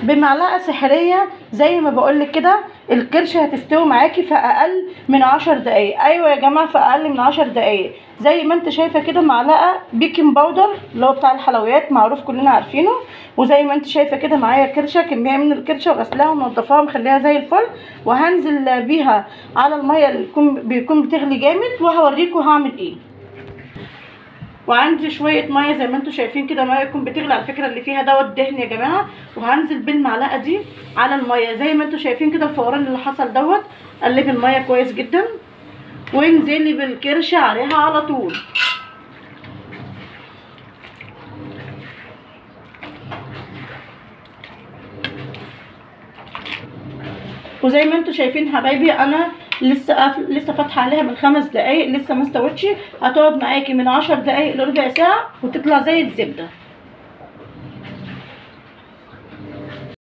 بمعلقه سحريه زي ما بقولك كده الكرشه هتستوي معاكي في اقل من عشر دقايق ايوه يا جماعه في اقل من عشر دقايق زي ما انت شايفه كده معلقه بيكنج باودر اللي هو بتاع الحلويات معروف كلنا عارفينه وزي ما انت شايفه كده معايا كرشه كميه من الكرشه وغسلاها ومنضفاها ومخليها زي الفل وهنزل بيها على الميه اللي بيكون بيكون بتغلي جامد وهوريكم هعمل ايه وعندي شويه ميه زي ما انتم شايفين كده ميه تكون بتغلي على فكره اللي فيها دوت دهن يا جماعه وهنزل بالمعلقه دي على الميه زي ما انتم شايفين كده الفوران اللي حصل دوت قلبي الميه كويس جدا وانزلي بالكرشه عليها على طول وزي ما انتم شايفين حبايبي انا لسه قافل لسه فاتحه عليها من خمس دقايق لسه ما استوتش هتقعد معاكي من عشر دقايق لربع ساعه وتطلع زي الزبده